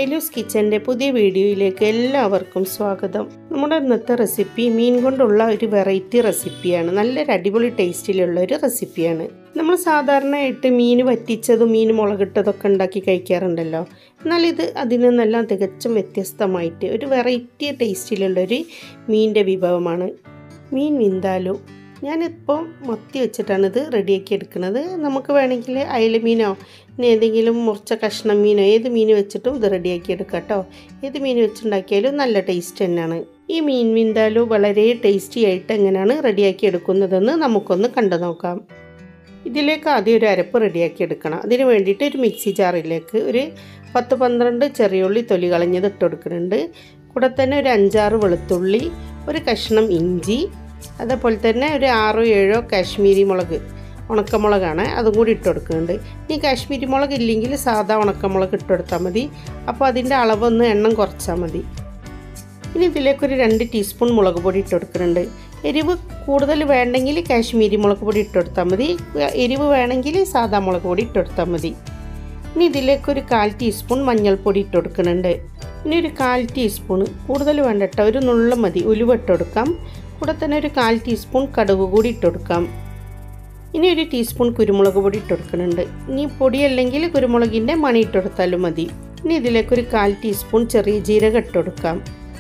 ഷൈലൂസ് കിച്ചൻ്റെ പുതിയ വീഡിയോയിലേക്ക് എല്ലാവർക്കും സ്വാഗതം നമ്മുടെ ഇന്നത്തെ റെസിപ്പി മീൻ കൊണ്ടുള്ള ഒരു വെറൈറ്റി റെസിപ്പിയാണ് നല്ലൊരു അടിപൊളി ടേസ്റ്റിലുള്ള ഒരു റെസിപ്പിയാണ് നമ്മൾ സാധാരണയായിട്ട് മീൻ വറ്റിച്ചതും മീൻ മുളകിട്ടതൊക്കെ ഉണ്ടാക്കി കഴിക്കാറുണ്ടല്ലോ എന്നാൽ ഇത് അതിൽ നിന്നെല്ലാം തികച്ചും വ്യത്യസ്തമായിട്ട് ഒരു വെറൈറ്റി ടേസ്റ്റിലുള്ള ഒരു മീനിൻ്റെ വിഭവമാണ് മീൻ വിന്താലു ഞാനിപ്പോൾ മത്തി വെച്ചിട്ടാണ് ഇത് റെഡിയാക്കി എടുക്കുന്നത് നമുക്ക് വേണമെങ്കിൽ അയല മീനോ ഇനി ഏതെങ്കിലും മുറിച്ച കഷ്ണം മീനോ ഏത് മീൻ വെച്ചിട്ടും ഇത് റെഡിയാക്കി എടുക്കാം കേട്ടോ ഏത് മീൻ വെച്ചുണ്ടാക്കിയാലും നല്ല ടേസ്റ്റ് തന്നെയാണ് ഈ മീൻ വിന്താലു വളരെ ടേസ്റ്റി ആയിട്ട് എങ്ങനെയാണ് റെഡിയാക്കി എടുക്കുന്നതെന്ന് നമുക്കൊന്ന് കണ്ടു നോക്കാം ഇതിലേക്ക് ആദ്യം ഒരു അരപ്പ് റെഡിയാക്കി എടുക്കണം അതിന് വേണ്ടിയിട്ട് ഒരു മിക്സി ജാറിലേക്ക് ഒരു പത്ത് പന്ത്രണ്ട് ചെറിയുള്ളി തൊലി കളഞ്ഞത് ഇട്ട് കൊടുക്കുന്നുണ്ട് കൂടെ തന്നെ ഒരു അഞ്ചാറ് വെളുത്തുള്ളി ഒരു കഷ്ണം ഇഞ്ചി അതേപോലെ തന്നെ ഒരു ആറോ ഏഴോ കാശ്മീരി മുളക് ഉണക്കമുളകാണ് അതും കൂടി ഇട്ട് കൊടുക്കുന്നുണ്ട് ഇനി കാശ്മീരി മുളക് ഇല്ലെങ്കിൽ സാധാ ഉണക്കമുളക് ഇട്ട് കൊടുത്താൽ മതി അപ്പോൾ അതിൻ്റെ അളവൊന്ന് എണ്ണം കുറച്ചാൽ മതി ഇനി ഇതിലേക്കൊരു രണ്ട് ടീസ്പൂൺ മുളക് പൊടി ഇട്ട് കൊടുക്കുന്നുണ്ട് എരിവ് കൂടുതൽ വേണ്ടെങ്കിൽ കാശ്മീരി മുളക് പൊടി ഇട്ട് കൊടുത്താൽ മതി എരിവ് വേണമെങ്കിൽ സാധാ മുളക് പൊടി ഇട്ട് കൊടുത്താൽ മതി ഇനി ഇതിലേക്കൊരു കാൽ ടീസ്പൂൺ മഞ്ഞൾപ്പൊടി ഇട്ട് കൊടുക്കുന്നുണ്ട് ഇനി ഒരു കാൽ ടീസ്പൂൺ കൂടുതൽ വേണ്ട കേട്ടോ ഒരു നുള്ള മതി ഉലുവ ഇട്ട് കൊടുക്കാം കൂടെ തന്നെ ഒരു കാൽ ടീസ്പൂൺ കടുക് കൂടി ഇട്ട് കൊടുക്കാം ഇനി ഒരു ടീസ്പൂൺ കുരുമുളക് പൊടി ഇട്ട് കൊടുക്കുന്നുണ്ട് ഇനി പൊടി അല്ലെങ്കിൽ കുരുമുളകിൻ്റെ മണി ഇട്ട് കൊടുത്താലും മതി ഇനി ഇതിലേക്കൊരു കാൽ ടീസ്പൂൺ ചെറിയ ജീരകം ഇട്ട് കൊടുക്കാം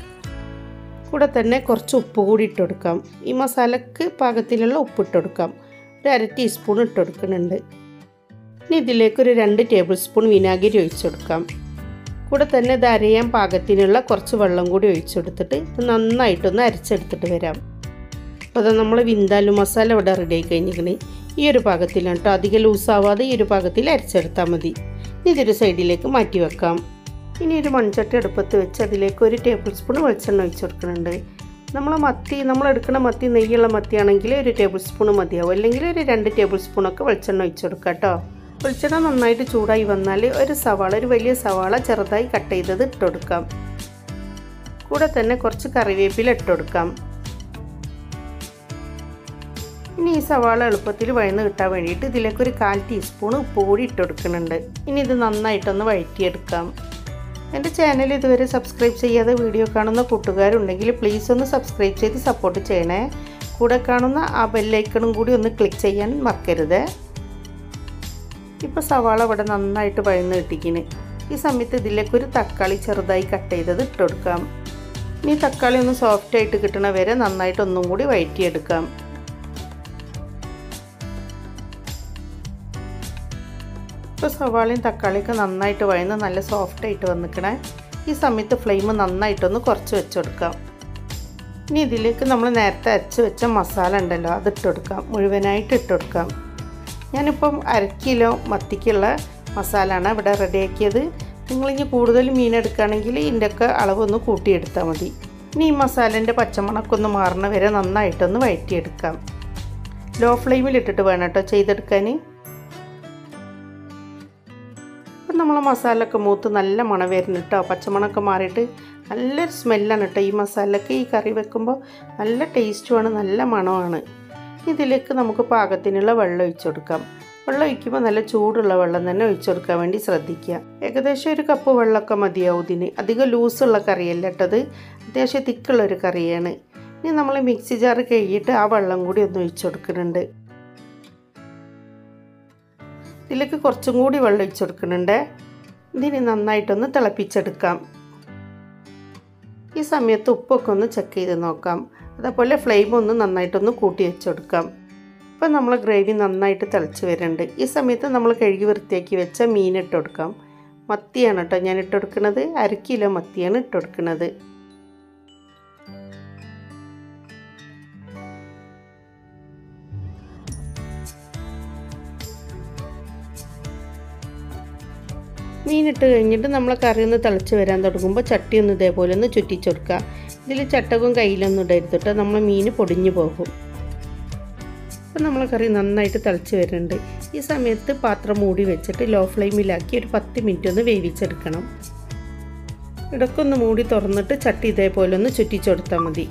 കൂടെ തന്നെ കുറച്ച് ഉപ്പ് കൂടി ഇട്ട് കൊടുക്കാം ഈ മസാലക്ക് പാകത്തിലുള്ള ഉപ്പ് ഇട്ട് കൊടുക്കാം ഒരു അര ടീസ്പൂൺ ഇട്ട് കൊടുക്കുന്നുണ്ട് ഇനി ഇതിലേക്കൊരു രണ്ട് ടേബിൾ സ്പൂൺ വിനാഗിരി ഒഴിച്ചു കൊടുക്കാം കൂടെ തന്നെ ഇത് അരയാൻ പാകത്തിനുള്ള കുറച്ച് വെള്ളം കൂടി ഒഴിച്ചെടുത്തിട്ട് നന്നായിട്ടൊന്ന് അരച്ചെടുത്തിട്ട് വരാം അപ്പോൾ അത് നമ്മൾ വിന്താലു മസാല ഇവിടെ റെഡി ആയി കഴിഞ്ഞിരിക്കണേ ഈ ഒരു പാകത്തിലാണ് കേട്ടോ അധികം ലൂസാവാതെ ഈ ഒരു പാകത്തിൽ അരച്ചെടുത്താൽ മതി ഇതൊരു സൈഡിലേക്ക് മാറ്റി വെക്കാം ഇനി ഒരു മൺചട്ടി അടുപ്പത്ത് വെച്ച് അതിലേക്ക് ഒരു ടേബിൾ സ്പൂൺ വെളിച്ചെണ്ണ ഒഴിച്ച് കൊടുക്കുന്നുണ്ട് നമ്മൾ മത്തി നമ്മൾ എടുക്കുന്ന മത്തി നെയ്യുള്ള മത്തിയാണെങ്കിൽ ഒരു ടേബിൾ സ്പൂൺ മതിയാവും അല്ലെങ്കിൽ ഒരു രണ്ട് ടേബിൾ സ്പൂണൊക്കെ വെളിച്ചെണ്ണ ഒഴിച്ച് കൊടുക്കാം കേട്ടോ വെളിച്ചെണ്ണ നന്നായിട്ട് ചൂടായി വന്നാൽ ഒരു സവാള ഒരു വലിയ സവാള ചെറുതായി കട്ട് ചെയ്തത് ഇട്ട് കൊടുക്കാം കൂടെ തന്നെ കുറച്ച് കറിവേപ്പില ഇട്ട് കൊടുക്കാം ഇനി ഈ സവാള എളുപ്പത്തിൽ വഴന്ന് കിട്ടാൻ വേണ്ടിയിട്ട് ഇതിലേക്ക് ഒരു കാൽ ടീസ്പൂൺ ഉപ്പ് കൂടി ഇട്ട് കൊടുക്കുന്നുണ്ട് ഇനി ഇത് നന്നായിട്ടൊന്ന് വഴറ്റിയെടുക്കാം എൻ്റെ ചാനൽ ഇതുവരെ സബ്സ്ക്രൈബ് ചെയ്യാതെ വീഡിയോ കാണുന്ന കൂട്ടുകാരുണ്ടെങ്കിൽ പ്ലീസ് ഒന്ന് സബ്സ്ക്രൈബ് ചെയ്ത് സപ്പോർട്ട് ചെയ്യണേ കൂടെ കാണുന്ന ആ ബെല്ലൈക്കണും കൂടി ഒന്ന് ക്ലിക്ക് ചെയ്യാൻ മറക്കരുത് ഇപ്പോൾ സവാള ഇവിടെ നന്നായിട്ട് വഴന്ന് കിട്ടിക്കിന് ഈ സമയത്ത് ഇതിലേക്ക് ഒരു തക്കാളി ചെറുതായി കട്ട് ചെയ്തത് ഇട്ട് കൊടുക്കാം ഇനി തക്കാളി ഒന്ന് സോഫ്റ്റ് ആയിട്ട് കിട്ടണ വരെ നന്നായിട്ട് ഒന്നും കൂടി വഴറ്റിയെടുക്കാം ഇപ്പോൾ സവാളയും തക്കാളിയൊക്കെ നന്നായിട്ട് വഴന്ന് നല്ല സോഫ്റ്റ് ആയിട്ട് വന്നിക്കണേ ഈ സമയത്ത് ഫ്ലെയിം നന്നായിട്ടൊന്ന് കുറച്ച് വെച്ച് കൊടുക്കാം ഇനി ഇതിലേക്ക് നമ്മൾ നേരത്തെ അരച്ച് വെച്ച മസാല ഉണ്ടല്ലോ അത് ഇട്ട് കൊടുക്കാം മുഴുവനായിട്ട് ഇട്ട് കൊടുക്കാം ഞാനിപ്പം അര കിലോ മത്തിക്കുള്ള മസാലയാണ് ഇവിടെ റെഡിയാക്കിയത് നിങ്ങളിനി കൂടുതൽ മീൻ എടുക്കുകയാണെങ്കിൽ ഇതിൻ്റെയൊക്കെ അളവൊന്ന് കൂട്ടിയെടുത്താൽ മതി ഇനി ഈ മസാലേൻ്റെ പച്ചമണക്കൊന്ന് മാറണ വരെ നന്നായിട്ടൊന്ന് വഴറ്റിയെടുക്കാം ലോ ഫ്ലെയിമിൽ ഇട്ടിട്ട് വേണം കേട്ടോ ചെയ്തെടുക്കാൻ ഇപ്പം നമ്മൾ മസാലയൊക്കെ മൂത്ത് നല്ല മണം വരുന്നു കേട്ടോ പച്ചമണമൊക്കെ മാറിയിട്ട് നല്ലൊരു സ്മെല്ലാണ് കേട്ടോ ഈ മസാലയ്ക്ക് ഈ കറി വെക്കുമ്പോൾ നല്ല ടേസ്റ്റുമാണ് നല്ല മണമാണ് ഇതിലേക്ക് നമുക്ക് പാകത്തിനുള്ള വെള്ളം ഒഴിച്ചു കൊടുക്കാം വെള്ളം ഒഴിക്കുമ്പോൾ നല്ല ചൂടുള്ള വെള്ളം തന്നെ ഒഴിച്ചു കൊടുക്കാൻ വേണ്ടി ശ്രദ്ധിക്കുക ഏകദേശം ഒരു കപ്പ് വെള്ളമൊക്കെ മതിയാവും ഇതിന് അധികം ലൂസുള്ള കറിയല്ല കേട്ടത് അത്യാവശ്യം തിക്കുള്ള ഒരു കറിയാണ് ഇനി നമ്മൾ മിക്സി ജാർ കഴുകിയിട്ട് ആ വെള്ളം കൂടി ഒന്ന് ഒഴിച്ചു കൊടുക്കുന്നുണ്ട് ഇതിലേക്ക് കുറച്ചും കൂടി വെള്ളം ഒഴിച്ചു കൊടുക്കുന്നുണ്ട് ഇതിന് നന്നായിട്ടൊന്ന് തിളപ്പിച്ചെടുക്കാം ഈ സമയത്ത് ഉപ്പൊക്കെ ഒന്ന് ചെക്ക് ചെയ്ത് നോക്കാം അതേപോലെ ഫ്ലെയിം ഒന്ന് നന്നായിട്ടൊന്ന് കൂട്ടി വെച്ച് കൊടുക്കാം ഇപ്പം നമ്മൾ ഗ്രേവി നന്നായിട്ട് തിളച്ച് വരുന്നുണ്ട് ഈ സമയത്ത് നമ്മൾ കഴുകി വൃത്തിയാക്കി വെച്ച മീൻ ഇട്ട് കൊടുക്കാം മത്തിയാണ് കേട്ടോ ഞാൻ ഇട്ട് കൊടുക്കുന്നത് അര കിലോ മത്തിയാണ് ഇട്ട് കൊടുക്കുന്നത് മീനിട്ട് കഴിഞ്ഞിട്ട് നമ്മൾ കറി ഒന്ന് തിളച്ച് വരാൻ തുടങ്ങുമ്പോൾ ചട്ടി ഒന്ന് ഇതേപോലെ ഒന്ന് ചുറ്റിച്ചെടുക്കുക ഇതിൽ ചട്ടകവും കയ്യിലൊന്നും ഇടരുത് കേട്ടോ നമ്മൾ മീൻ പൊടിഞ്ഞു പോകും അപ്പം നമ്മൾ കറി നന്നായിട്ട് തിളച്ച് വരുന്നുണ്ട് ഈ സമയത്ത് പാത്രം മൂടി വെച്ചിട്ട് ലോ ഫ്ലെയിമിലാക്കി ഒരു പത്ത് മിനിറ്റ് ഒന്ന് വേവിച്ചെടുക്കണം ഇടയ്ക്കൊന്ന് മൂടി തുറന്നിട്ട് ചട്ടി ഇതേപോലെ ഒന്ന് ചുറ്റിച്ചെടുത്താൽ മതി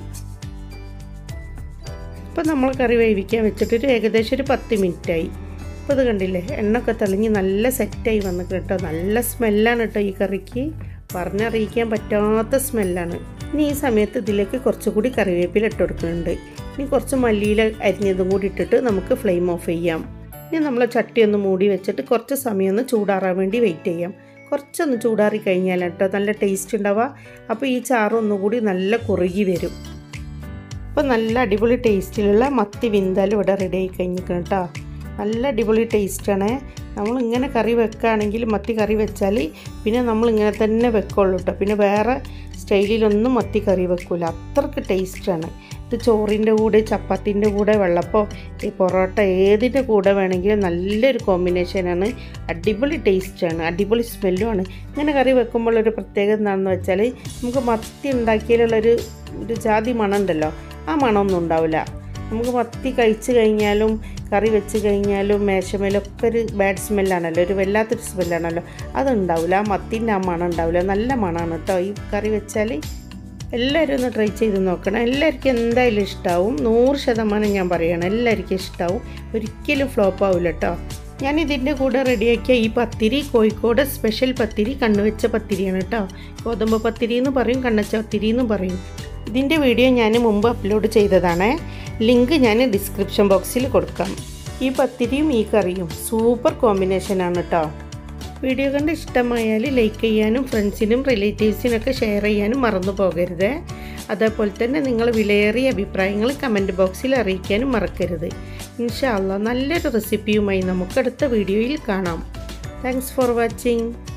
ഇപ്പം നമ്മൾ കറി വേവിക്കാൻ വെച്ചിട്ട് ഒരു ഏകദേശം ഒരു പത്ത് മിനിറ്റായി അപ്പോൾ ഇത് കണ്ടില്ലേ എണ്ണൊക്കെ തെളിഞ്ഞ് നല്ല സെറ്റായി വന്നു കേട്ടോ നല്ല സ്മെല്ലാണ് കേട്ടോ ഈ കറിക്ക് പറഞ്ഞറിയിക്കാൻ പറ്റാത്ത സ്മെല്ലാണ് ഇനി ഈ സമയത്ത് ഇതിലേക്ക് കുറച്ചുകൂടി കറിവേപ്പില ഇട്ട് കൊടുക്കുന്നുണ്ട് ഇനി കുറച്ച് മല്ലിയില അരിഞ്ഞതും കൂടി ഇട്ടിട്ട് നമുക്ക് ഫ്ലെയിം ഓഫ് ചെയ്യാം ഇനി നമ്മൾ ചട്ടി ഒന്ന് മൂടി വെച്ചിട്ട് കുറച്ച് സമയം ഒന്ന് ചൂടാറാൻ വേണ്ടി വെയിറ്റ് ചെയ്യാം കുറച്ചൊന്ന് ചൂടാറി കഴിഞ്ഞാൽ കേട്ടോ നല്ല ടേസ്റ്റ് ഉണ്ടാവുക അപ്പോൾ ഈ ചാറ് ഒന്നുകൂടി നല്ല കുറുകി വരും അപ്പോൾ നല്ല അടിപൊളി ടേസ്റ്റിലുള്ള മത്തി വിന്താൽ ഇവിടെ റെഡി ആയി കഴിഞ്ഞിരിക്കണം കേട്ടോ നല്ല അടിപൊളി ടേസ്റ്റാണ് നമ്മൾ ഇങ്ങനെ കറി വെക്കുകയാണെങ്കിൽ മത്തി കറി വെച്ചാൽ പിന്നെ നമ്മൾ ഇങ്ങനെ തന്നെ വെക്കുള്ളൂ കേട്ടോ പിന്നെ വേറെ സ്റ്റൈലിലൊന്നും മത്തി കറി വെക്കില്ല അത്രക്ക് ടേസ്റ്റാണ് ഇത് ചോറിൻ്റെ കൂടെ ചപ്പാത്തിൻ്റെ കൂടെ വെള്ളപ്പോ ഈ പൊറോട്ട ഏതിൻ്റെ കൂടെ വേണമെങ്കിലും നല്ലൊരു കോമ്പിനേഷനാണ് അടിപൊളി ടേസ്റ്റാണ് അടിപൊളി സ്മെല്ലുമാണ് ഇങ്ങനെ കറി വെക്കുമ്പോൾ ഒരു പ്രത്യേകത എന്താണെന്ന് വെച്ചാൽ നമുക്ക് മത്തി ഉണ്ടാക്കിയാലുള്ളൊരു ഒരു ജാതി മണം ഉണ്ടല്ലോ ആ മണമൊന്നും ഉണ്ടാവില്ല നമുക്ക് മത്തി കഴിച്ച് കഴിഞ്ഞാലും കറി വെച്ച് കഴിഞ്ഞാലും മേശമേലൊക്കെ ഒരു ബാഡ് സ്മെല്ലാണല്ലോ ഒരു വല്ലാത്തൊരു സ്മെല്ലാണല്ലോ അതുണ്ടാവില്ല ആ മത്തിൻ്റെ ആ മണം ഉണ്ടാവില്ല നല്ല മണമാണ് കേട്ടോ ഈ കറി വെച്ചാൽ എല്ലാവരും ഒന്ന് ട്രൈ ചെയ്ത് നോക്കണം എല്ലാവർക്കും എന്തായാലും ഇഷ്ടമാവും നൂറ് ശതമാനം ഞാൻ പറയണം എല്ലാവർക്കും ഇഷ്ടമാവും ഒരിക്കലും ഫ്ലോപ്പ് ആവില്ല കേട്ടോ ഞാൻ ഇതിൻ്റെ കൂടെ റെഡിയാക്കിയ ഈ പത്തിരി കോഴിക്കോട് സ്പെഷ്യൽ പത്തിരി കണ്ണുവെച്ച പത്തിരിയാണ് കേട്ടോ ഗോതമ്പ് പത്തിരി എന്ന് പറയും കണ്ണച്ച പത്തിരി എന്ന് പറയും ഇതിൻ്റെ വീഡിയോ ഞാൻ മുമ്പ് അപ്ലോഡ് ചെയ്തതാണ് ലിങ്ക് ഞാൻ ഡിസ്ക്രിപ്ഷൻ ബോക്സിൽ കൊടുക്കാം ഈ പത്തിരിയും ഈ കറിയും സൂപ്പർ കോമ്പിനേഷനാണ് കേട്ടോ വീഡിയോ കണ്ട് ഇഷ്ടമായാൽ ലൈക്ക് ചെയ്യാനും ഫ്രണ്ട്സിനും റിലേറ്റീവ്സിനൊക്കെ ഷെയർ ചെയ്യാനും മറന്നു പോകരുത് അതേപോലെ തന്നെ നിങ്ങൾ വിലയേറിയ അഭിപ്രായങ്ങൾ കമൻറ്റ് ബോക്സിൽ അറിയിക്കാനും മറക്കരുത് ഇൻഷാല്ല നല്ലൊരു റെസിപ്പിയുമായി നമുക്ക് അടുത്ത വീഡിയോയിൽ കാണാം താങ്ക്സ് ഫോർ വാച്ചിങ്